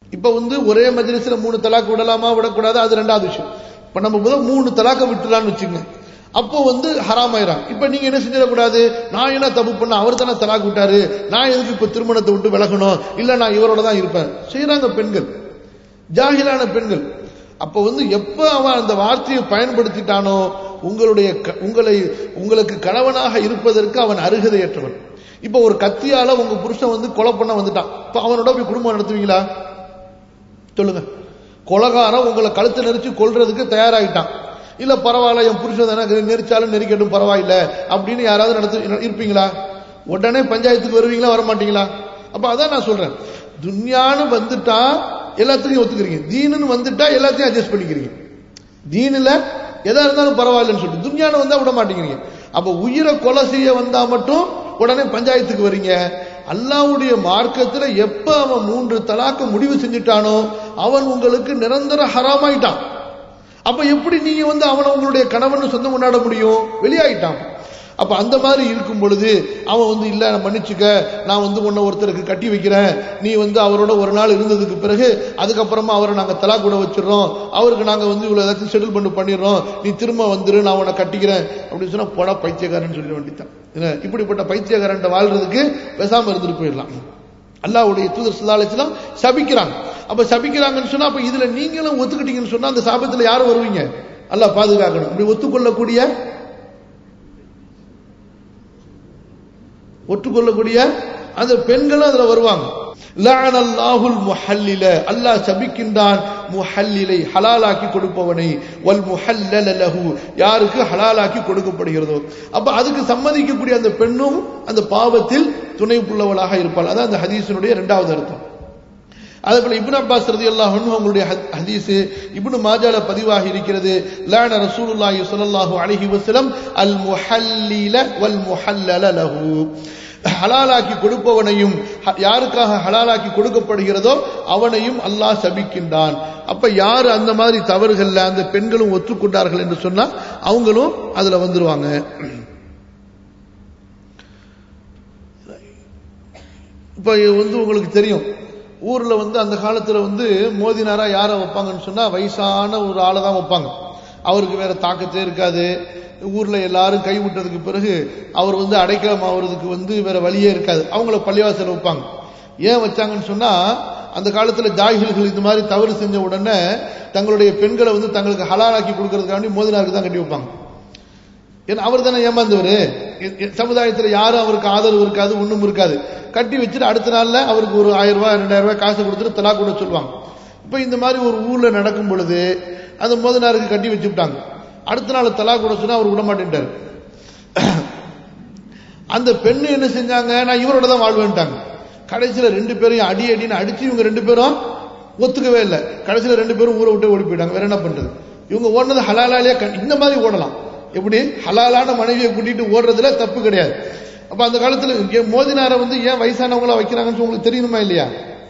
இப்ப வந்து ஒரே மஜ்லிஸ்ல மூணு தலாக்கு விடலாமா விடக்கூடாது அது ரெண்டாவது விஷயம் இப்ப நம்ம முதல் மூணு தலாக்க விட்டுலான்னு வச்சுங்க அப்போ வந்து ஹராம் ஆயிரம் இப்ப நீங்க என்ன செஞ்சிடக்கூடாது நான் என்ன தப்பு பண்ண அவர் தானே தலாக்கு விட்டாரு நான் எதுக்கு இப்ப திருமணத்தை விட்டு விலகணும் இல்ல நான் இவரோட தான் இருப்பேன் செய்யறாங்க பெண்கள் ஜாகிலான பெண்கள் அப்ப வந்து எப்ப அவன் அந்த வார்த்தையை பயன்படுத்திட்டானோ உங்களுடைய க- உங்களை உங்களுக்கு கணவனாக இருப்பதற்கு அவன் அருகதையற்றவன் இப்ப ஒரு கத்தியால உங்க புருஷன் வந்து கொலை பண்ண வந்துட்டான் இப்ப அவனோட போய் குடும்பம் நடத்துவீங்களா சொல்லுங்க கொலகாரம் உங்களை கழுத்தை நெரிச்சு கொல்றதுக்கு தயாராகிட்டான் இல்ல பரவாயில்ல என் புருஷன் தானே நெரிச்சாலும் நெரிக்கட்டும் பரவாயில்ல அப்படின்னு யாராவது நடத்து இருப்பீங்களா உடனே பஞ்சாயத்துக்கு வருவீங்களா வர மாட்டீங்களா அப்ப அதான் நான் சொல்றேன் துன்யான்னு வந்துட்டா எல்லாத்துக்கும் ஒத்துக்கிறீங்க தீனுன்னு வந்துட்டா எல்லாத்தையும் அட்ஜஸ்ட் பண்ணிக்கிறீங்க தீனில் எதா இருந்தாலும் பரவாயில்லன்னு சொல்லிட்டு துன்யான்னு வந்தா விட மாட்டேங்கிறீங்க அப்ப உயிரை கொலை செய்ய வந்தா மட்டும் உடனே பஞ்சாயத்துக்கு வரீங்க அல்லாவுடைய மார்க்கத்துல எப்ப அவன் மூன்று தலாக்க முடிவு செஞ்சுட்டானோ அவன் உங்களுக்கு நிரந்தர ஹராமாயிட்டான் அப்ப எப்படி நீங்க வந்து அவனை உங்களுடைய கணவன் சொந்தம் கொண்டாட முடியும் வெளியாயிட்டான் அப்ப அந்த மாதிரி இருக்கும் பொழுது அவன் வந்து இல்ல நான் மன்னிச்சுக்க நான் வந்து உன்னை ஒருத்தருக்கு கட்டி வைக்கிறேன் நீ வந்து அவரோட ஒரு நாள் இருந்ததுக்கு பிறகு அதுக்கப்புறமா அவரை நாங்க தலா கூட வச்சிடறோம் அவருக்கு நாங்க வந்து இவ்வளவு ஏதாச்சும் செட்டில் பண்ணி பண்ணிடுறோம் நீ திரும்ப வந்துரு நான் உன்னை கட்டிக்கிறேன் அப்படின்னு சொன்னா போடா பைத்தியக்காரன் சொல்லிட வேண்டித்தான் என்ன இப்படிப்பட்ட பைத்தியக்காரன் வாழ்றதுக்கு பேசாம இருந்துட்டு போயிடலாம் அல்லாஹ்வுடைய தூதர் சுல்லாலச்சுலாம் சபிக்கிறாங்க அப்ப சபிக்கிறாங்கன்னு சொன்னா அப்ப இதுல நீங்களும் ஒத்துக்கிட்டீங்கன்னு சொன்னா அந்த சாபத்துல யாரும் வருவீங்க அல்லாஹ் பாதுகாக்கணும் இப்படி ஒத்துக்கொள்ளக்கூடிய ஒற்றுக்கொள்ளக்கூடிய அந்த பெண்களும் அதுல வருவாங்க லஅனல்லாஹுல் முஹல்லில அல்லாஹ் சபிக்கின்றான் முஹல்லிலை ஹலாலாக்கி கொடுப்பவனை வல் முஹல்லல லஹு யாருக்கு ஹலாலாக்கி கொடுக்கப்படுகிறதோ அப்ப அதுக்கு சம்மதிக்கக்கூடிய அந்த பெண்ணும் அந்த பாவத்தில் துணை புள்ளவளாக இருப்பாள் அதான் அந்த ஹதீஸினுடைய இரண்டாவது அர்த்தம் அதே போல இப்னு அப்பாஸ் ரதியல்லாஹு அன்ஹு அவங்களுடைய ஹத்- ஹதீஸ் இப்னு மாஜால பதிவாகி இருக்கிறது லான ரசூலுல்லாஹி ஸல்லல்லாஹு அலைஹி வஸல்லம் அல் முஹல்லில வல் முஹல்லல லஹு ஹலாலாக்கி கொடுப்பவனையும் ஹ- யாருக்காக ஹலாலாக்கி கொடுக்கப்படுகிறதோ அவனையும் அல்லாஹ் சபிக்கின்றான் அப்ப யார் அந்த மாதிரி தவறுகள்ல அந்த பெண்களும் ஒத்துக்கொண்டார்கள் என்று சொன்னா அவங்களும் அதுல வந்துருவாங்க இப்ப வந்து உங்களுக்கு தெரியும் ஊர்ல வந்து அந்த காலத்துல வந்து மோதினாரா யாரை வைப்பாங்கன்னு சொன்னா வயசான ஒரு ஆளை தான் வைப்பாங்க அவருக்கு வேற தாக்கத்தே இருக்காது ஊர்ல எல்லாரும் கை விட்டதுக்கு பிறகு அவர் வந்து அடைக்கலம் ஆவறதுக்கு வந்து வேற வழியே இருக்காது அவங்கள பள்ளிவாசல் வைப்பாங்க ஏன் வச்சாங்கன்னு சொன்னா அந்த காலத்துல ஜாகில்கள் இந்த மாதிரி தவறு செஞ்ச உடனே தங்களுடைய பெண்களை வந்து தங்களுக்கு ஹலாலாக்கி கொடுக்கறதுக்காண்டி மோதினாருக்கு தான் கட்டி வைப்பாங்க ஏன்னா அவர் தானே ஏமாந்தவர் சமுதாயத்தில் யாரும் அவருக்கு ஆதரவு இருக்காது ஒண்ணும் இருக்காது கட்டி வச்சுட்டு அடுத்த நாள்ல அவருக்கு ஒரு ஆயிரம் ரூபாய் ரெண்டாயிரம் ரூபாய் காசு கொடுத்துட்டு தலா கூட சொல்லுவாங்க இப்போ இந்த மாதிரி ஒரு ஊர்ல நடக்கும் பொழுது அந்த மோதனாருக்கு கட்டி வச்சுட்டாங்க அடுத்த நாள் தலா கூட சொன்னா அவர் விட மாட்டேன்ட்டாரு அந்த பெண்ணு என்ன செஞ்சாங்க நான் இவரோட தான் வாழ்வேன்ட்டாங்க கடைசியில ரெண்டு பேரையும் அடி அடின்னு அடிச்சு இவங்க ரெண்டு பேரும் ஒத்துக்கவே இல்லை கடைசியில ரெண்டு பேரும் ஊரை விட்டு ஓடி போயிட்டாங்க வேற என்ன பண்றது இவங்க ஓடுனது ஹலாலாலே கண்- இந்த மாதிரி ஓடலாம் எப்படி ஹலாலான மனைவியை கூட்டிட்டு ஓடுறதுல தப்பு கிடையாது அப்ப அந்த காலத்துல ஏன் மோதினாரை வந்து ஏன் வயசானவங்களா வைக்கிறாங்கன்னு உங்களுக்கு தெரியணுமா இல்லையா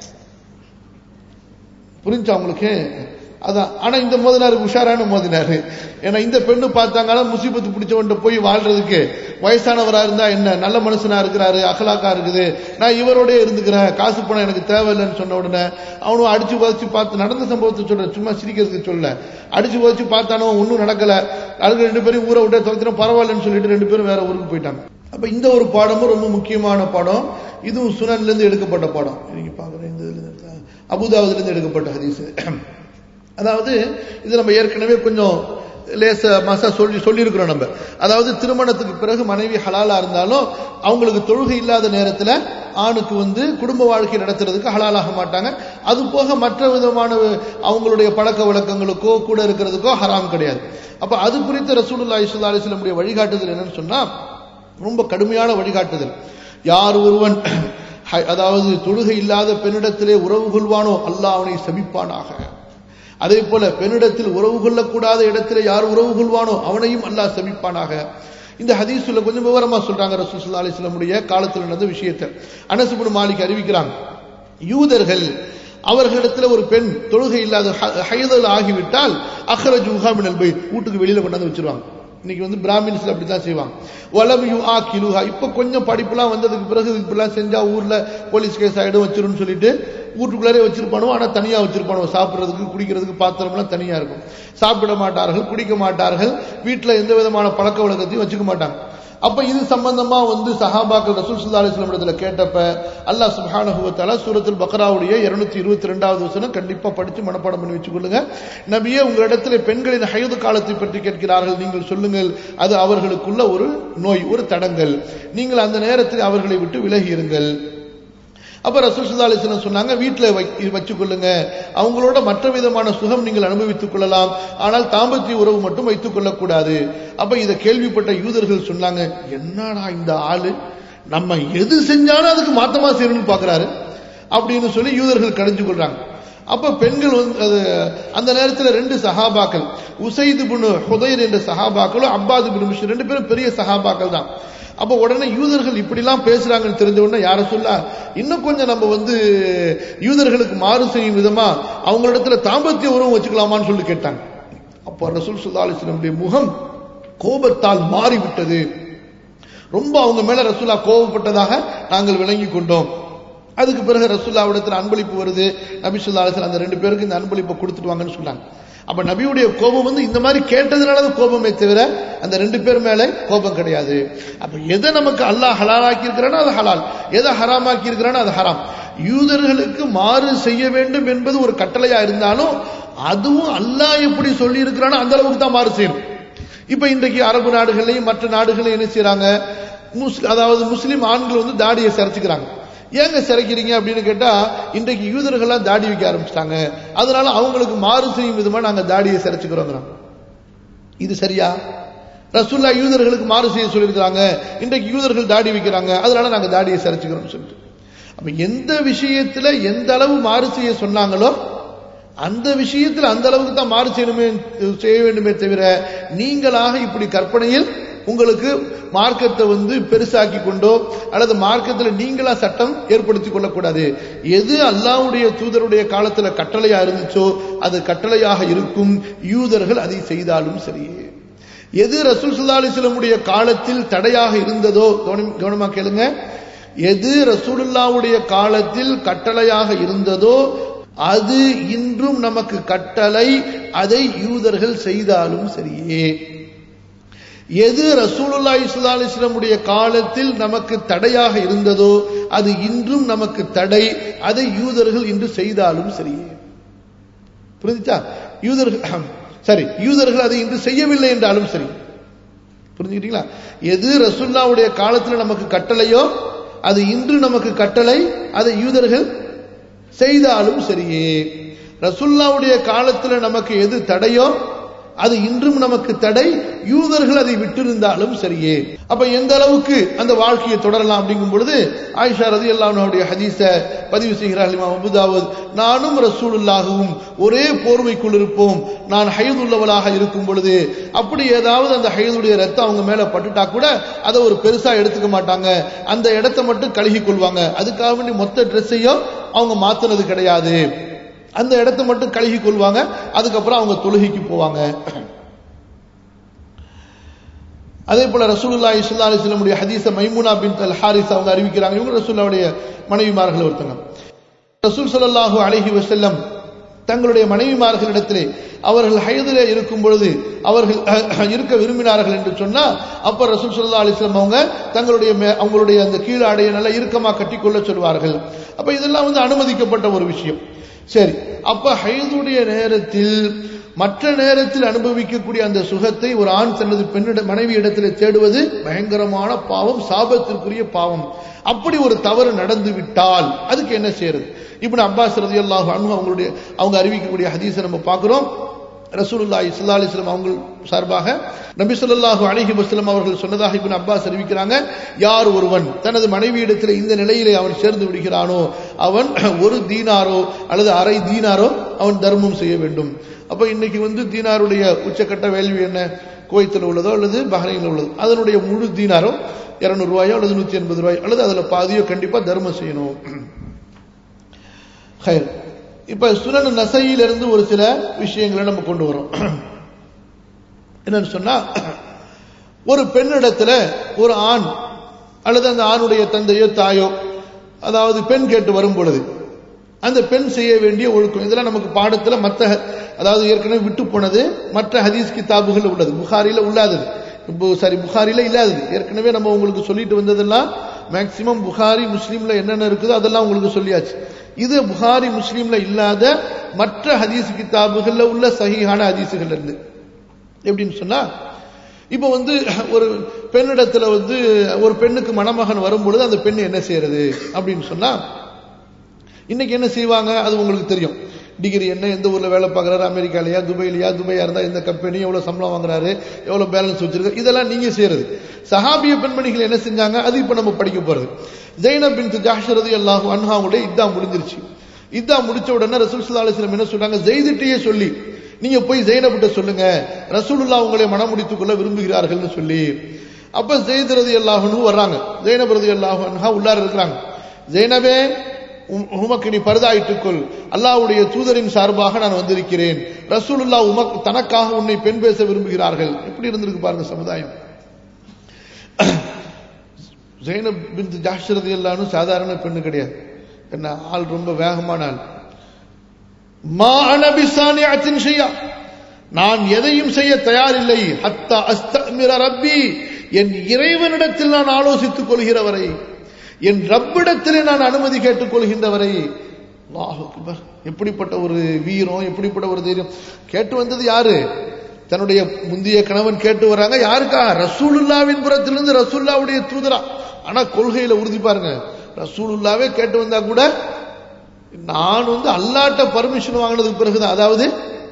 புரிஞ்சா உங்களுக்கு அதான் ஆனா இந்த மோதினார் உஷாரான மோதினாரு ஏன்னா இந்த பெண்ணு பார்த்தாங்கன்னா முசீபத்து பிடிச்சவன்ட்ட போய் வாழ்றதுக்கு வயசானவரா இருந்தா என்ன நல்ல மனுஷனா இருக்கிறாரு அகலாக்கா இருக்குது நான் இவரோட இருந்துக்கிறேன் காசு பணம் எனக்கு தேவையில்லைன்னு சொன்ன உடனே அவனும் அடிச்சு உதச்சு பார்த்து நடந்த சம்பவத்தை சொல்ற சும்மா சிரிக்கிறதுக்கு சொல்ல அடிச்சு உதச்சு பார்த்தானோ ஒன்றும் நடக்கல அதுக்கு ரெண்டு பேரும் ஊரை விட்டு துரத்தினா பரவாயில்லன்னு சொல்லிட்டு ரெண்டு பேரும் வேற ஊருக்கு போயிட்டாங்க அப்ப இந்த ஒரு பாடமும் ரொம்ப முக்கியமான பாடம் இதுவும் சுனன்ல இருந்து எடுக்கப்பட்ட பாடம் நீங்க பாக்குறேன் இந்த இதுல இருந்து அபுதாபுல இருந்து எடுக்கப்பட்ட ஹதீஸ் அதாவது இது நம்ம ஏற்கனவே கொஞ்சம் லேச மாசா சொல்லி சொல்லியிருக்கிறோம் நம்ம அதாவது திருமணத்துக்கு பிறகு மனைவி ஹலாலா இருந்தாலும் அவங்களுக்கு தொழுகை இல்லாத நேரத்துல ஆணுக்கு வந்து குடும்ப வாழ்க்கை நடத்துறதுக்கு ஹலாலாக மாட்டாங்க அது போக மற்ற விதமான அவங்களுடைய பழக்க வழக்கங்களுக்கோ கூட இருக்கிறதுக்கோ ஹராம் கிடையாது அப்ப அது குறித்து ரசூலுல்லாஹி ஸல்லல்லாஹு அலைஹி வஸல்லம் வழிகாட்டுதல் என்னன்னு சொன்னா ரொம்ப கடுமையான வழிகாட்டுதல் யார் ஒருவன் ஹ- அதாவது தொழுகை இல்லாத பெண்ணிடத்திலே உறவு கொள்வானோ அல்லாஹ் அவனை சபிப்பானாக அதே போல பெண்ணிடத்தில் உறவு கொள்ளக்கூடாத இடத்திலே யார் உறவு கொள்வானோ அவனையும் அல்லாஹ் சபிப்பானாக இந்த ஹதீஸ்ல கொஞ்சம் விவரமா சொல்றாங்க ரசூல் ஸல்லல்லாஹு அலைஹி வஸல்லமுடைய காலத்தில் நடந்த விஷயத்தை அனஸ் இப்னு மாலிக் அறிவிக்கிறாங்க யூதர்கள் அவர்களிடத்துல ஒரு பெண் தொழுகை இல்லாத ஹ- ஹைதல் ஆகிவிட்டால் அஹ்ரஜ் மினல் பைத் வீட்டுக்கு வெளியில கொண்டாந்து வச்சிருவாங்க இன்னைக்கு வந்து பிராமின்ஸ்ல அப்படித்தான் செய்வாங்க வலம் யூ ஆ கிலுஹா இப்ப கொஞ்சம் படிப்புலாம் வந்ததுக்கு பிறகு இப்படிலாம் செஞ்சா ஊர்ல போலீஸ் கேஸ் ஆயிடும் வச்சிருன்னு சொல்லிட்டு வீட்டுக்குள்ளாரே வச்சிருப்பானோ ஆனா தனியா வச்சிருப்பானோ சாப்பிடுறதுக்கு குடிக்கிறதுக்கு பாத்திரம்லாம் தனியா இருக்கும் சாப்பிட மாட்டார்கள் குடிக்க மாட்டார்கள் வீட்டுல எந்த விதமான பழக்க வழக்கத்தையும் வச்சுக்க மாட்டாங்க அப்ப இது சம்பந்தமா வந்து சஹாபாக்கள் ரசூல் சுல்லா அலிஸ்லாம் இடத்துல கேட்டப்ப அல்லாஹ் சுப்ஹானஹு வ தஆலா சூரத்துல் பக்ராவுடைய 222 ரெண்டாவது வசனம் கண்டிப்பா படிச்சு மனப்பாடம் பண்ணி வச்சுக்கொள்ளுங்க நபியே உங்களிடத்தில் பெண்களின் ஹயது காலத்தை பற்றி கேட்கிறார்கள் நீங்கள் சொல்லுங்கள் அது அவர்களுக்குள்ள ஒரு நோய் ஒரு தடங்கல் நீங்கள் அந்த நேரத்தில் அவர்களை விட்டு விலகி இருங்கள் அப்ப ரசூல் சுல்லா அலிஸ்லாம் சொன்னாங்க வீட்டுல வச்சுக்கொள்ளுங்க அவங்களோட மற்ற விதமான சுகம் நீங்கள் அனுபவித்துக் கொள்ளலாம் ஆனால் தாம்பத்திய உறவு மட்டும் வைத்துக் கொள்ளக்கூடாது அப்ப இதை கேள்விப்பட்ட யூதர்கள் சொன்னாங்க என்னடா இந்த ஆளு நம்ம எது செஞ்சாலும் அதுக்கு மாத்தமா செய்யணும்னு பாக்குறாரு அப்படின்னு சொல்லி யூதர்கள் கடைஞ்சு கொள்றாங்க அப்ப பெண்கள் வந்து அது அந்த நேரத்தில் ரெண்டு சஹாபாக்கள் உசைது புனு ஹுதைர் என்ற சஹாபாக்களும் அப்பாது பின் முஷ் ரெண்டு பேரும் பெரிய சஹாபாக்கள் தான் அப்ப உடனே யூதர்கள் இப்படிலாம் பேசுறாங்கன்னு தெரிஞ்ச உடனே யார சொல்ல இன்னும் கொஞ்சம் நம்ம வந்து யூதர்களுக்கு மாறு செய்யும் விதமா அவங்களிடத்துல தாம்பத்திய உறவு வச்சுக்கலாமான்னு சொல்லி கேட்டாங்க அப்போ ரசூல் சுல்லா அலிஸ்லமுடைய முகம் கோபத்தால் மாறிவிட்டது ரொம்ப அவங்க மேல ரசூலா கோபப்பட்டதாக நாங்கள் விளங்கி கொண்டோம் அதுக்கு பிறகு ரசூல்லாவிடத்தில் அன்பளிப்பு வருது நபி சொல்லா அலிஸ்லாம் அந்த ரெண்டு பேருக்கு இந்த அன்பளிப்பை கொடுத்துட்டு வாங்கன்னு சொன்னாங்க அப்ப நபியுடைய கோபம் வந்து இந்த மாதிரி கேட்டதுனால கோபமே தவிர அந்த ரெண்டு பேர் மேல கோபம் கிடையாது அப்ப எதை நமக்கு அல்லாஹ் ஹலாலாக்கி இருக்கிறானோ அது ஹலால் எதை ஹராமாக்கி இருக்கிறானோ அது ஹராம் யூதர்களுக்கு மாறு செய்ய வேண்டும் என்பது ஒரு கட்டளையா இருந்தாலும் அதுவும் அல்லாஹ் எப்படி சொல்லி இருக்கிறானோ அந்த அளவுக்கு தான் மாறு செய்யணும் இப்ப இன்றைக்கு அரபு நாடுகள்லையும் மற்ற நாடுகளையும் என்ன செய்யறாங்க அதாவது முஸ்லிம் ஆண்கள் வந்து தாடியை சரிச்சுக்கிறாங்க ஏங்க சிறைக்கிறீங்க அப்படின்னு கேட்டா இன்றைக்கு யூதர்கள்லாம் தாடி வைக்க ஆரம்பிச்சிட்டாங்க அதனால அவங்களுக்கு மாறு செய்யும் விதமா நாங்க தாடியை சிறைச்சுக்கிறோங்கிறோம் இது சரியா ரசுல்லா யூதர்களுக்கு மாறு செய்ய சொல்லியிருக்கிறாங்க இன்றைக்கு யூதர்கள் தாடி வைக்கிறாங்க அதனால நாங்க தாடியை சிறைச்சுக்கிறோம் சொல்லிட்டு அப்ப எந்த விஷயத்துல எந்த அளவு மாறு செய்ய சொன்னாங்களோ அந்த விஷயத்தில் அந்த அளவுக்கு தான் மாறு செய்யணுமே செய்ய வேண்டுமே தவிர நீங்களாக இப்படி கற்பனையில் உங்களுக்கு மார்க்கத்தை வந்து பெருசாக்கி கொண்டோ அல்லது மார்க்கத்தில் நீங்களா சட்டம் ஏற்படுத்திக் கொள்ளக்கூடாது எது அல்லாவுடைய தூதருடைய காலத்துல கட்டளையா இருந்துச்சோ அது கட்டளையாக இருக்கும் யூதர்கள் அதை செய்தாலும் சரியே எது ரசூல் சுல்லா அலிஸ்லமுடைய காலத்தில் தடையாக இருந்ததோ கவனமா கேளுங்க எது ரசூலுல்லாவுடைய காலத்தில் கட்டளையாக இருந்ததோ அது இன்றும் நமக்கு கட்டளை அதை யூதர்கள் செய்தாலும் சரியே எது ரசூலுல்லா இஸ்லா அலிஸ்லமுடைய காலத்தில் நமக்கு தடையாக இருந்ததோ அது இன்றும் நமக்கு தடை அதை யூதர்கள் இன்று செய்தாலும் சரியே புரிஞ்சுச்சா யூதர்கள் சரி யூதர்கள் அதை இன்று செய்யவில்லை என்றாலும் சரி புரிஞ்சுக்கிட்டீங்களா எது ரசுல்லாவுடைய காலத்தில் நமக்கு கட்டளையோ அது இன்று நமக்கு கட்டளை அதை யூதர்கள் செய்தாலும் சரியே ரசுல்லாவுடைய காலத்தில் நமக்கு எது தடையோ அது இன்றும் நமக்கு தடை யூதர்கள் அதை விட்டிருந்தாலும் சரியே அப்ப எந்த அளவுக்கு அந்த வாழ்க்கையை தொடரலாம் அப்படிங்கும் பொழுது ஆயிஷா ரதி அல்லாவுடைய ஹதீஸ பதிவு செய்கிறார் இமாம் அபுதாவத் நானும் ரசூலுல்லாகவும் ஒரே போர்வைக்குள் இருப்போம் நான் ஹயதுள்ளவளாக இருக்கும் பொழுது அப்படி ஏதாவது அந்த ஹயதுடைய ரத்தம் அவங்க மேல பட்டுட்டா கூட அதை ஒரு பெருசா எடுத்துக்க மாட்டாங்க அந்த இடத்தை மட்டும் கழுகி கொள்வாங்க அதுக்காக வேண்டி மொத்த ட்ரெஸ்ஸையும் அவங்க மாத்துனது கிடையாது அந்த இடத்த மட்டும் கழுகி கொள்வாங்க அதுக்கப்புறம் அவங்க தொழுகைக்கு போவாங்க அதே போல ரசூலுல்லா இஸ்லா அலிஸ்லமுடைய ஹதீஸ மைமுனா பின் அல் ஹாரிஸ் அவங்க அறிவிக்கிறாங்க இவங்க ரசூல்லாவுடைய மனைவிமார்கள் ஒருத்தங்க ரசூல் சல்லாஹூ அலஹி வசல்லம் தங்களுடைய மனைவிமார்களிடத்திலே அவர்கள் ஹயதிலே இருக்கும் பொழுது அவர்கள் இருக்க விரும்பினார்கள் என்று சொன்னா அப்ப ரசூல் சல்லா அலிஸ்லாம் அவங்க தங்களுடைய அவங்களுடைய அந்த கீழாடையை நல்லா இறுக்கமா கட்டிக்கொள்ள சொல்வார்கள் அப்ப இதெல்லாம் வந்து அனுமதிக்கப்பட்ட ஒரு விஷயம் சரி அப்ப ஹைதுடைய நேரத்தில் மற்ற நேரத்தில் அனுபவிக்கக்கூடிய அந்த சுகத்தை ஒரு ஆண் தனது பெண்ணிட மனைவி இடத்துல தேடுவது பயங்கரமான பாவம் சாபத்திற்குரிய பாவம் அப்படி ஒரு தவறு நடந்து விட்டால் அதுக்கு என்ன செய்யறது இப்படி அப்பாஸ் ரதி அல்லாஹ் அவங்களுடைய அவங்க அறிவிக்கக்கூடிய ஹதீஸை நம்ம பார்க்கிறோம் ரசூலுல்லா இஸ்லா அலிஸ்லாம் அவங்க சார்பாக நபி சொல்லாஹு அலிஹி வஸ்லம் அவர்கள் சொன்னதாக இப்ப அப்பாஸ் அறிவிக்கிறாங்க யார் ஒருவன் தனது மனைவியிடத்தில் இந்த நிலையிலே அவன் சேர்ந்து விடுகிறானோ அவன் ஒரு தீனாரோ அல்லது அரை தீனாரோ அவன் தர்மம் செய்ய வேண்டும் அப்ப இன்னைக்கு வந்து தீனாருடைய உச்சக்கட்ட வேள்வி என்ன குவைத்தில் உள்ளதோ அல்லது பஹ்ரைனில் உள்ளதோ அதனுடைய முழு தீனாரோ இருநூறு ரூபாயோ அல்லது நூத்தி எண்பது ரூபாயோ அல்லது அதுல பாதியோ கண்டிப்பா தர்மம் செய்யணும் ஹயர் இப்ப சுனன் நசையிலிருந்து ஒரு சில விஷயங்களை நம்ம கொண்டு வரோம் என்னன்னு சொன்னா ஒரு பெண்ணிடத்துல ஒரு ஆண் அல்லது அந்த ஆணுடைய தந்தையோ தாயோ அதாவது பெண் கேட்டு வரும் பொழுது அந்த பெண் செய்ய வேண்டிய ஒழுக்கம் இதெல்லாம் நமக்கு பாடத்துல மற்ற அதாவது ஏற்கனவே விட்டு போனது மற்ற ஹதீஸ் கிதாபுகள் உள்ளது புகாரில உள்ளாதது இப்போ சாரி புகாரில இல்லாதது ஏற்கனவே நம்ம உங்களுக்கு சொல்லிட்டு வந்ததெல்லாம் மேக்சிமம் புகாரி முஸ்லீம்ல என்னென்ன இருக்குதோ அதெல்லாம் உங்களுக்கு சொல்லியாச்சு இது புகாரி முஸ்லீம்ல இல்லாத மற்ற ஹதீஸ் கிதாபுகள்ல உள்ள சஹீஹான ஹதீஸுகள் இருந்து எப்படின்னு சொன்னா இப்போ வந்து ஒரு பெண்ணிடத்துல வந்து ஒரு பெண்ணுக்கு மணமகன் வரும்பொழுது அந்த பெண் என்ன செய்யறது அப்படின்னு சொன்னா இன்னைக்கு என்ன செய்வாங்க அது உங்களுக்கு தெரியும் டிகிரி என்ன எந்த ஊர்ல வேலை பார்க்குறாரு அமெரிக்காலயா துபாயிலையா துபாயா இருந்தா எந்த கம்பெனி எவ்வளவு சம்பளம் வாங்குறாரு எவ்வளவு பேலன்ஸ் வச்சிருக்கு இதெல்லாம் நீங்க செய்யறது சஹாபிய பெண்மணிகள் என்ன செஞ்சாங்க அது இப்ப நம்ம படிக்க போறது ஜெய்னப் பின் ஜாஷரது அல்லாஹு அன்ஹாவுடைய இதா முடிஞ்சிருச்சு இதா முடிச்ச உடனே ரசூல் சல்லா அலிஸ்லாம் என்ன சொல்றாங்க ஜெய்திட்டையே சொல்லி நீங்க போய் ஜெயினபிட்ட சொல்லுங்க ரசூலுல்லா உங்களை மனம் முடித்துக் கொள்ள விரும்புகிறார்கள்னு சொல்லி அப்ப ஜெயித் ரதி அல்லாஹனு வர்றாங்க ஜெயினப் ரதி அல்லாஹன்ஹா உள்ளார இருக்கிறாங்க ஜெயினபே உமக்கு நீ பருதாயிட்டுக்கொள் அல்லாவுடைய தூதரின் சார்பாக நான் வந்திருக்கிறேன் ரசூலுல்லா உமக் தனக்காக உன்னை பெண் பேச விரும்புகிறார்கள் எப்படி இருந்திருக்கு பாருங்க சமுதாயம் ஜெயினப் பின் ஜாஷ்ரதி எல்லாரும் சாதாரண பெண்ணு கிடையாது என்ன ஆள் ரொம்ப வேகமான ஆள் மா அனபிசானி அத்தின் செய்யா நான் எதையும் செய்ய தயாரில்லை ஹத்தா அஸ்தமிர ரப்பி என் இறைவனிடத்தில் நான் ஆலோசித்துக் கொள்கிறவரை என் ரப்பிடத்திலே நான் அனுமதி கேட்டுக் கொள்கின்றவரை எப்படிப்பட்ட ஒரு வீரம் எப்படிப்பட்ட ஒரு தைரியம் கேட்டு வந்தது யாரு தன்னுடைய முந்தைய கணவன் கேட்டு வராங்க யாருக்கா ரசூலுல்லாவின் புறத்திலிருந்து ரசூல்லாவுடைய தூதரா ஆனா கொள்கையில உறுதி பாருங்க ரசூலுல்லாவே கேட்டு வந்தா கூட நான் வந்து அல்லாட்ட பர்மிஷன் வாங்கினதுக்கு பிறகுதான் அதாவது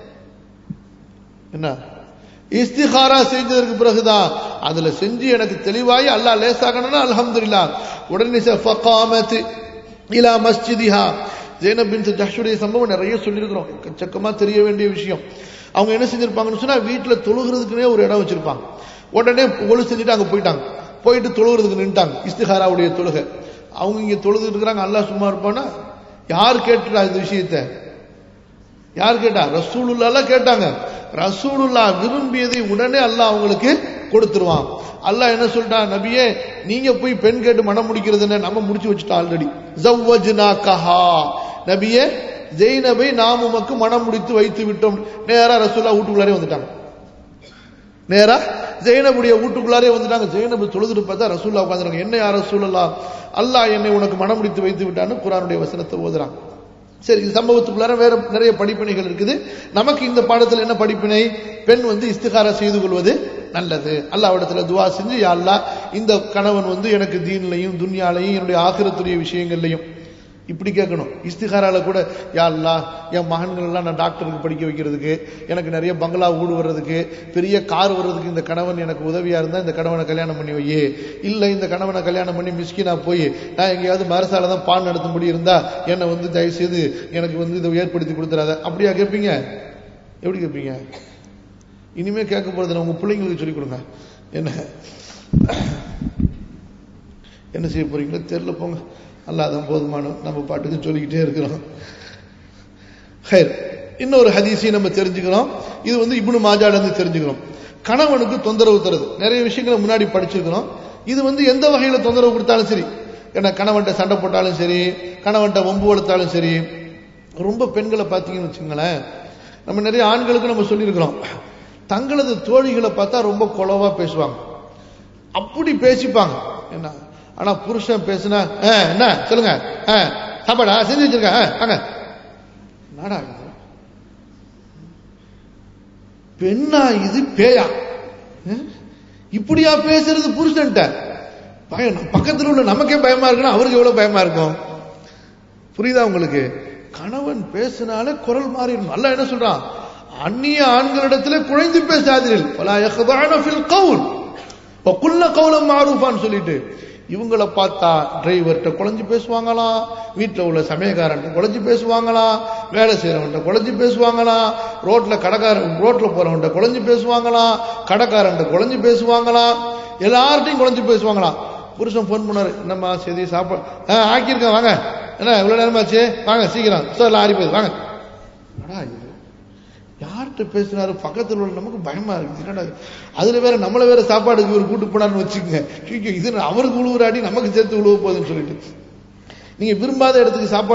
என்ன இஸ்திகாரா செஞ்சதற்கு பிறகுதான் அதுல செஞ்சு எனக்கு தெளிவாய் அல்லாஹ் லேசாகணும்னா அல்ஹம்துலில்லா உடனே ஃபகாமத் இலா மஸ்ஜிதிஹா ஜெயனப் பின் ஜஹ்ஷுடைய சம்பவம் நிறைய சொல்லியிருக்கிறோம் எக்கச்சக்கமா தெரிய வேண்டிய விஷயம் அவங்க என்ன செஞ்சிருப்பாங்கன்னு சொன்னா வீட்டுல தொழுகிறதுக்குனே ஒரு இடம் வச்சிருப்பாங்க உடனே ஒழு செஞ்சுட்டு அங்க போயிட்டாங்க போயிட்டு தொழுகிறதுக்கு நின்ட்டாங்க இஸ்திகாராவுடைய தொழுகை அவங்க இங்க தொழுதுட்டு இருக்கிறாங்க அல்லாஹ் சும்மா இருப்பானா யார் கேட்டுட்டா இந்த விஷயத்த யார் கேட்டா ரசூலுல்லா கேட்டாங்க ரசூலுல்லா விரும்பியதை உடனே அல்லாஹ் அவங்களுக்கு கொடுத்துருவான் அல்லாஹ் என்ன சொல்லிட்டான் நபியே நீங்க போய் பெண் கேட்டு மனம் முடிக்கிறது என்ன நம்ம முடிச்சு வச்சுட்டோம் ஆல்ரெடி ஜவ்வஜ்னா கஹா நபியே ஜெயினபை நாம் உமக்கு மனம் முடித்து வைத்து விட்டோம் நேரா ரசூல்லா வீட்டுக்குள்ளாரே வந்துட்டாங்க நேரா ஜெயினபுடைய வீட்டுக்குள்ளாரே வந்துட்டாங்க ஜெயினபு தொழுதுட்டு பார்த்தா ரசூல்லா உட்காந்துறாங்க என்ன யார் ரசூலல்லா அல்லாஹ் என்னை உனக்கு மனம் முடித்து வைத்து விட்டான்னு குரானுடைய வசனத்தை ஓதுறாங்க சரி இது சம்பவத்துக்குள்ளார வேற நிறைய படிப்பினைகள் இருக்குது நமக்கு இந்த பாடத்தில் என்ன படிப்பினை பெண் வந்து இஸ்திகாரா செய்து கொள்வது நல்லது அல்லாவிடத்துல துவா செஞ்சு யா அல்லாஹ் இந்த கணவன் வந்து எனக்கு தீன்லையும் துன்யாலையும் என்னுடைய ஆகிரத்துடைய விஷயங்கள்லையும் இப்படி கேட்கணும் இஸ்திகாரால கூட யா அல்லாஹ் என் மகன்கள் எல்லாம் நான் டாக்டருக்கு படிக்க வைக்கிறதுக்கு எனக்கு நிறைய பங்களா வீடு வர்றதுக்கு பெரிய கார் வர்றதுக்கு இந்த கணவன் எனக்கு உதவியா இருந்தா இந்த கணவனை கல்யாணம் பண்ணி வையே இல்ல இந்த கணவனை கல்யாணம் பண்ணி மிஸ்கினா போய் நான் எங்கேயாவது மரசால தான் பான் நடத்தும்படி இருந்தா என்னை வந்து தயவு செய்து எனக்கு வந்து இதை ஏற்படுத்தி கொடுத்துறாத அப்படியா கேட்பீங்க எப்படி கேட்பீங்க இனிமே கேட்க போறது உங்க பிள்ளைங்களுக்கு சொல்லிக் கொடுங்க என்ன என்ன செய்ய போறீங்களோ தெரியல போங்க அல்லாதான் போதுமான நம்ம பாட்டுக்கு சொல்லிக்கிட்டே இருக்கிறோம் ஹைர் இன்னொரு ஹதீஸையும் நம்ம தெரிஞ்சுக்கிறோம் இது வந்து இப்னு மாஜால இருந்து தெரிஞ்சுக்கிறோம் கணவனுக்கு தொந்தரவு தருது நிறைய விஷயங்களை முன்னாடி படிச்சிருக்கிறோம் இது வந்து எந்த வகையில தொந்தரவு கொடுத்தாலும் சரி ஏன்னா கணவன்கிட்ட சண்டை போட்டாலும் சரி கணவன்கிட்ட வம்பு வளர்த்தாலும் சரி ரொம்ப பெண்களை பார்த்தீங்கன்னு வச்சுங்களேன் நம்ம நிறைய ஆண்களுக்கு நம்ம சொல்லியிருக்கிறோம் தங்களது தோழிகளை பார்த்தா ரொம்ப குளவா பேசுவாங்க அப்படி பேசிப்பாங்க என்ன ஆனா புருஷன் பேசுனா என்ன சொல்லுங்க சாப்பாடா செஞ்சு வச்சிருக்கேன் வாங்க நாடா பெண்ணா இது பேயா இப்படியா பேசுறது புருஷன்ட்ட பயம் பக்கத்தில் உள்ள நமக்கே பயமா இருக்குன்னா அவருக்கு எவ்வளவு பயமா இருக்கும் புரியுதா உங்களுக்கு கணவன் பேசினாலே குரல் மாறிடும் நல்லா என்ன சொல்றான் அந்நிய ஆண்களிடத்துல குழைந்து பேசாதீர்கள் பலா யஹதான ஃபில் கவுல் குல்ல கவுலம் மாரூஃபான்னு சொல்லிட்டு இவங்களை பார்த்தா டிரைவர்கிட்ட குழஞ்சு பேசுவாங்களாம் வீட்டில் உள்ள சமயக்காரன் குழஞ்சு பேசுவாங்களாம் வேலை செய்யறவன்ட்ட குழஞ்சு பேசுவாங்களாம் ரோட்ல கடைக்காரன் ரோட்ல போறவன்ட்ட குழஞ்சு பேசுவாங்களாம் கடைக்காரன் குழஞ்சு பேசுவாங்களாம் எல்லார்ட்டையும் குழஞ்சு பேசுவாங்களாம் புருஷன் ஃபோன் பண்ணாரு என்னம்மா சரி சாப்பாடு ஆ ஆக்கியிருக்கேன் வாங்க என்ன இவ்வளவு நேரமாச்சு வாங்க சீக்கிரம் சார் ஆறி போகுது வாங்க இது யார்கிட்ட பேசினாரு பக்கத்தில் உள்ள நமக்கு பயமா இருக்கு என்னடா அதுல வேற நம்மள வேற சாப்பாடுக்கு ஒரு கூட்டு போனான்னு வச்சுக்கோங்க இது அவருக்கு உழுவுறாடி நமக்கு சேர்த்து உழுவ போகுதுன்னு சொல்லிட்டு நீங்க விரும்பாத இடத்துக்கு சாப்பாடு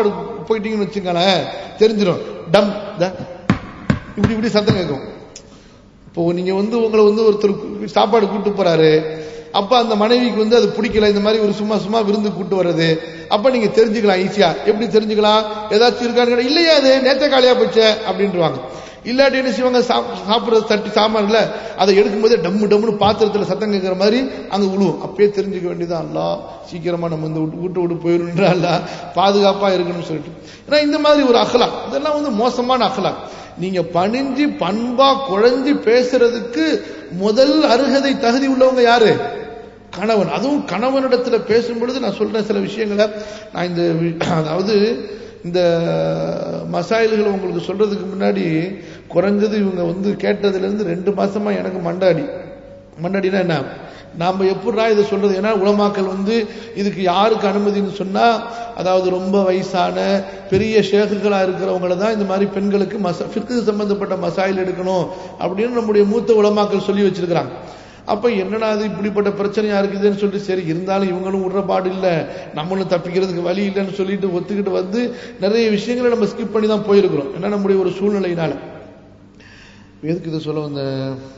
போயிட்டீங்கன்னு வச்சுங்களேன் தெரிஞ்சிடும் டம் த இப்படி இப்படி சத்தம் கேட்கும் இப்போ நீங்க வந்து உங்களை வந்து ஒருத்தர் சாப்பாடு கூட்டு போறாரு அப்ப அந்த மனைவிக்கு வந்து அது பிடிக்கல இந்த மாதிரி ஒரு சும்மா சும்மா விருந்து கூட்டு வர்றது அப்ப நீங்க தெரிஞ்சுக்கலாம் ஈஸியா எப்படி தெரிஞ்சுக்கலாம் ஏதாச்சும் இருக்கான்னு கேட்டா, இல்லையா அது நேத்த காலியா போச்சே அப்படின்ட்டுருவாங்க இல்லாட்டி என்ன செய்வாங்க சாப்- சாப்பிடுறது தட்டி சாமான்ல அதை எடுக்கும்போதே டம்மு டம்முன்னு பாத்திரத்துல சத்தம் கேட்கிற மாதிரி அங்க விழுவும் அப்பயே தெரிஞ்சுக்க வேண்டியதான் அல்லா சீக்கிரமா நம்ம இந்த வீட்டு வீட்டை விட்டு போயிடும்ன்றா அல்ல பாதுகாப்பா இருக்கணும்னு சொல்லிட்டு ஏன்னா இந்த மாதிரி ஒரு அகலா இதெல்லாம் வந்து மோசமான அகலா நீங்க பணிஞ்சு பண்பா குழஞ்சி பேசுறதுக்கு முதல் அருகதை தகுதி உள்ளவங்க யாரு கணவன் அதுவும் கணவனிடத்துல பேசும் பொழுது நான் சொல்றேன் சில விஷயங்களை நான் இந்த வி- அதாவது இந்த மசாயில்களை உங்களுக்கு சொல்றதுக்கு முன்னாடி குறைஞ்சது இவங்க வந்து கேட்டதுல இருந்து ரெண்டு மாசமா எனக்கு மண்டாடி மண்டாடினா என்ன நாம எப்படா இதை சொல்றது ஏன்னா உலமாக்கள் வந்து இதுக்கு யாருக்கு அனுமதின்னு சொன்னா அதாவது ரொம்ப வயசான பெரிய ஷேகுகளா இருக்கிறவங்கள தான் இந்த மாதிரி பெண்களுக்கு மச ஃபிக்கு சம்பந்தப்பட்ட மசாயில் எடுக்கணும் அப்படின்னு நம்முடைய மூத்த உலமாக்கள் சொல்லி வச்சிருக்கிறாங்க அப்ப என்னடா அது இப்படிப்பட்ட பிரச்சனையா இருக்குதுன்னு சொல்லிட்டு சரி இருந்தாலும் இவங்களும் விடுற பாடு இல்ல நம்மளும் தப்பிக்கிறதுக்கு வழி இல்லைன்னு சொல்லிட்டு ஒத்துக்கிட்டு வந்து நிறைய விஷயங்களை நம்ம ஸ்கிப் பண்ணி தான் போயிருக்கிறோம் ஏன்னா நம்முடைய ஒரு சூழ்நிலையினால எதுக்கு இதை சொல்ல வந்த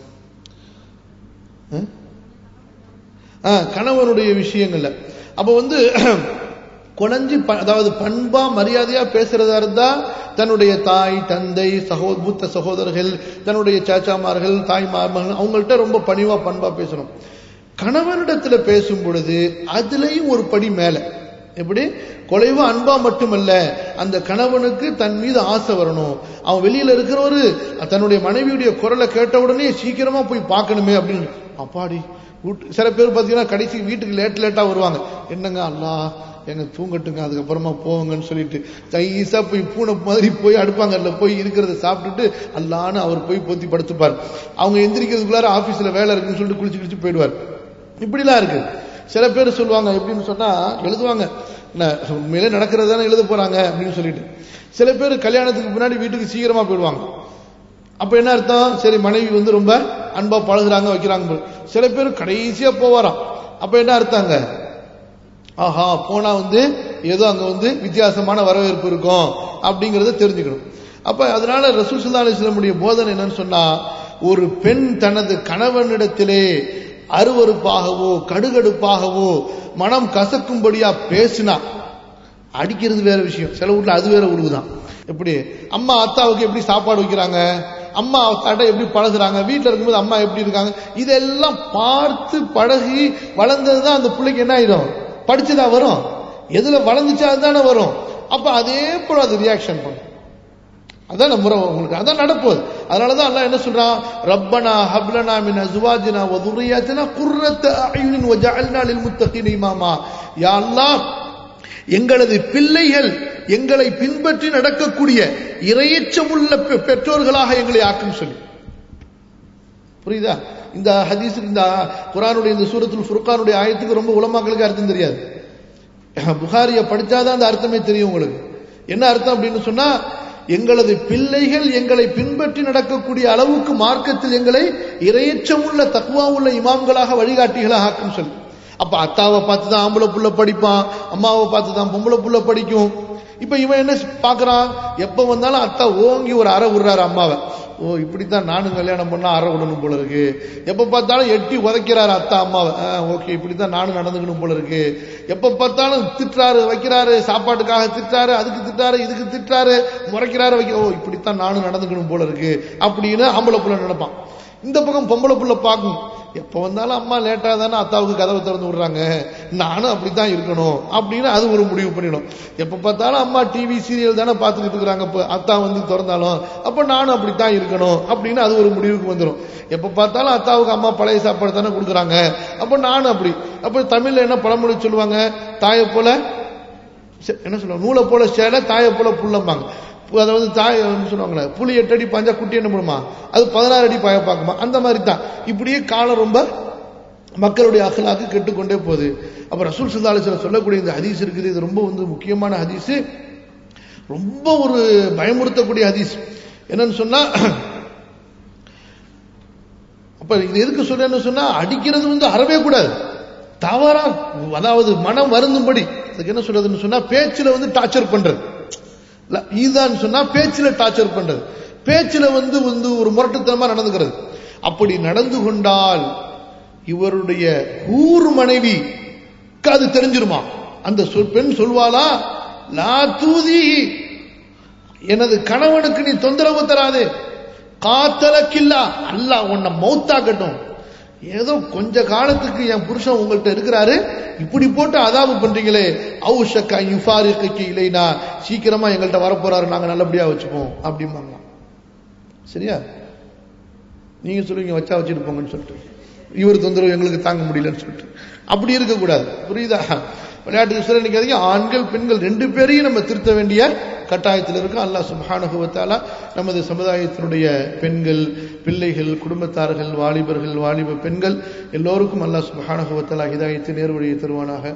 கணவனுடைய விஷயங்கள்ல அப்ப வந்து குழஞ்சி ப- அதாவது பண்பா மரியாதையா பேசுறதா இருந்தா தன்னுடைய தாய் தந்தை சகோ மூத்த சகோதரர்கள் தன்னுடைய சாச்சாமார்கள் தாய்மார்கள் அவங்கள்ட்ட ரொம்ப பணிவா பண்பா பேசணும் கணவனிடத்துல பேசும் பொழுது அதுலயும் ஒரு படி மேல எப்படி குறைவா அன்பா மட்டுமல்ல அந்த கணவனுக்கு தன் மீது ஆசை வரணும் அவன் வெளியில இருக்கிறவரு தன்னுடைய மனைவியுடைய குரலை கேட்ட உடனே சீக்கிரமா போய் பார்க்கணுமே அப்படின்னு அப்பாடி வீட்டு சில பேர் பார்த்தீங்கன்னா கடைசி வீட்டுக்கு லேட் லேட்டா வருவாங்க என்னங்க அல்லா எங்க தூங்கட்டுங்க அதுக்கப்புறமா போவாங்கன்னு சொல்லிட்டு தைசா போய் பூனை மாதிரி போய் அடுப்பாங்கல்ல போய் இருக்கிறத சாப்பிட்டுட்டு அல்லான்னு அவர் போய் பொத்தி படுத்துப்பார் அவங்க எந்திரிக்கிறதுக்குள்ளார ஆபீஸ்ல வேலை இருக்குன்னு சொல்லிட்டு குளிச்சு குளிச்சு போயிடுவார் இப்படிலாம் இருக்கு சில பேர் சொல்லுவாங்க எப்படின்னு சொன்னா எழுதுவாங்க என்ன, உண்மையிலே நடக்கிறது தானே எழுத போறாங்க அப்படின்னு சொல்லிட்டு சில பேர் கல்யாணத்துக்கு முன்னாடி வீட்டுக்கு சீக்கிரமா போயிடுவாங்க அப்ப என்ன அர்த்தம் சரி மனைவி வந்து ரொம்ப அன்பா பழகுறாங்க வைக்கிறாங்க போல. சில பேர் கடைசியா போவாராம் அப்ப என்ன அர்த்தங்க ஆஹா போனா வந்து ஏதோ அங்க வந்து வித்தியாசமான வரவேற்பு இருக்கும் அப்படிங்கறத தெரிஞ்சுக்கணும் அப்ப அதனால ரசூல் ஸல்லல்லாஹு அலைஹி வஸல்லமுடைய போதனை என்னன்னு சொன்னா ஒரு பெண் தனது கணவனிடத்திலே அருவருப்பாகவோ கடுகடுப்பாகவோ மனம் கசக்கும்படியா பேசினா அடிக்கிறது வேற விஷயம் சில வீட்ல அது வேற உழுவுதான் எப்படி அம்மா அத்தாவுக்கு எப்படி சாப்பாடு வைக்கிறாங்க அம்மா அத்தாட்ட எப்படி பழகுறாங்க வீட்டுல இருக்கும்போது அம்மா எப்படி இருக்காங்க இதெல்லாம் பார்த்து பழகி வளர்ந்ததுதான் அந்த பிள்ளைக்கு என்ன ஆயிடும் படிச்சுதா வரும் எதுல வளர்ந்துச்சா அதுதானே வரும் அப்ப அதே போல அது ரியாக்ஷன் பண்ணும் அதான் முறை உங்களுக்கு அதான் நடப்போகுது அதனாலதான் அல்லாஹ் என்ன சொல்றான் ரப்பனா ஹப்லனா மின் அஸ்வாஜினா வ துர்ரியாத்தினா குர்ரத்த அயுனின் வ ஜஅல்னா லில் முத்தகீன இமாமா யா அல்லாஹ் எங்களது பிள்ளைகள் எங்களை பின்பற்றி நடக்கக்கூடிய இரையச்சமுள்ள பெ- பெற்றோர்களாக எங்களை ஆக்கும் சொல்லி புரியுதா இந்த ஹதீஸுக்கு இந்த குரானுடைய இந்த சூரத்துல் ஃபுர்கானுடைய ஆயத்துக்கு ரொம்ப உலமாக்களுக்கு அர்த்தம் தெரியாது புகாரியை படிச்சாதான் அந்த அர்த்தமே தெரியும் உங்களுக்கு என்ன அர்த்தம் அப்படின்னு சொன்னா எங்களது பிள்ளைகள் எங்களை பின்பற்றி நடக்கக்கூடிய அளவுக்கு மார்க்கத்தில் எங்களை இரையச்சமுள்ள தக்குவா உள்ள இமாம்களாக வழிகாட்டிகளாக ஆக்கும் சொல்லி அப்ப அத்தாவை பார்த்து தான் ஆம்பளை புள்ள படிப்பான் அம்மாவை பார்த்து தான் பொம்பளை புள்ள படிக்கும் இப்ப இவன் என்ன பாக்குறான் எப்ப வந்தாலும் அத்தா ஓங்கி ஒரு அறை விடுறாரு அம்மாவை ஓ இப்படித்தான் நானும் கல்யாணம் பண்ணா அறை விடணும் போல இருக்கு எப்ப பார்த்தாலும் எட்டி உதைக்கிறாரு அத்தா அம்மாவை ஓகே இப்படித்தான் நானும் நடந்துக்கணும் போல இருக்கு எப்ப பார்த்தாலும் திட்டுறாரு வைக்கிறாரு சாப்பாட்டுக்காக திட்டுறாரு அதுக்கு திட்டாரு இதுக்கு திட்டுறாரு முறைக்கிறாரு வைக்க ஓ இப்படித்தான் நானும் நடந்துக்கணும் போல இருக்கு அப்படின்னு ஆம்பளை புள்ள நினைப்பான் இந்த பக்கம் பொம்பளை புள்ள பார்க்கும் எப்ப வந்தாலும் அம்மா லேட்டா தானே அத்தாவுக்கு கதவை திறந்து விடுறாங்க நானும் அப்படித்தான் இருக்கணும் அப்படின்னு அது ஒரு முடிவு பண்ணிடும் எப்ப பார்த்தாலும் அம்மா டிவி சீரியல் தானே பார்த்துக்கிட்டு இருக்கிறாங்க இப்ப அத்தா வந்து திறந்தாலும் அப்ப நானும் அப்படித்தான் இருக்கணும் அப்படின்னு அது ஒரு முடிவுக்கு வந்துடும் எப்ப பார்த்தாலும் அத்தாவுக்கு அம்மா பழைய சாப்பாடு தானே கொடுக்குறாங்க அப்ப நானும் அப்படி அப்ப தமிழ்ல என்ன பழமொழி சொல்லுவாங்க தாயை போல செ- என்ன சொல்லுவாங்க நூலை போல சேலை தாயை போல புள்ளம்பாங்க பு- அதாவது தாய் என்ன சொல்லுவாங்களே புலி எட்டு அடி பாஞ்சா குட்டி என்ன பண்ணுமா அது பதினாறு அடி பாய பார்க்குமா அந்த மாதிரி தான் இப்படியே காலம் ரொம்ப மக்களுடைய அகலாக்கு கெட்டுக்கொண்டே போகுது அப்ப ரசூல் சுல்லாலிசில் சொல்லக்கூடிய இந்த ஹதீஸ் இருக்குது இது ரொம்ப வந்து முக்கியமான ஹதீஸ் ரொம்ப ஒரு பயமுறுத்தக்கூடிய ஹதீஸ் என்னன்னு சொன்னா அப்ப இது எதுக்கு சொல்றேன்னு சொன்னா அடிக்கிறது வந்து அறவே கூடாது தவறா அதாவது மனம் வருந்தும்படி அதுக்கு என்ன சொல்றதுன்னு சொன்னா பேச்சுல வந்து டார்ச்சர் பண்றது ல- ஈதான் சொன்னா பேச்சுல டார்ச்சர் பண்றது பேச்சுல வந்து வந்து ஒரு முரட்டுத்தனமா நடந்துக்கிறது அப்படி நடந்து கொண்டால் இவருடைய ஊர் மனைவி அது தெரிஞ்சிருமா அந்த சொல் பெண் சொல்வாளா லா தூதி எனது கணவனுக்கு நீ தொந்தரவு தராதே காத்தலக்கில்லா அல்லாஹ் உன்னை மௌத்தாக்கட்டும் ஏதோ கொஞ்ச காலத்துக்கு என் புருஷன் உங்கள்ட்ட இருக்கிறாரு இப்படி போட்டு அதாபு பண்றீங்களே அவுஷக்கா யுஃபாரிக்கு இல்லைனா சீக்கிரமா எங்கள்கிட்ட வரப்போறாரு நாங்க நல்லபடியா வச்சுப்போம் அப்படிம்பாங்க சரியா நீங்க சொல்லுவீங்க வச்சா வச்சுட்டு போங்கன்னு சொல்லிட்டு இவர் தொந்தரவு எங்களுக்கு தாங்க முடியலன்னு சொல்லிட்டு அப்படி இருக்கக்கூடாது புரியுதா விளையாட்டுக்கு சொல்ல நினைக்காதீங்க ஆண்கள் பெண்கள் ரெண்டு பேரையும் நம்ம திருத்த வேண்டிய கட்டாயத்தில் இருக்கும் அல்லாஹ் சுப்ஹானஹு வ தஆலா நமது சமுதாயத்தினுடைய பெண்கள் பிள்ளைகள் குடும்பத்தார்கள் வாலிபர்கள் வாலிப பெண்கள் எல்லோருக்கும் அல்லாஹ் சுப்ஹானஹு வ தஆலா ஹிதாயத்தை நேர்வழியை தருவானாக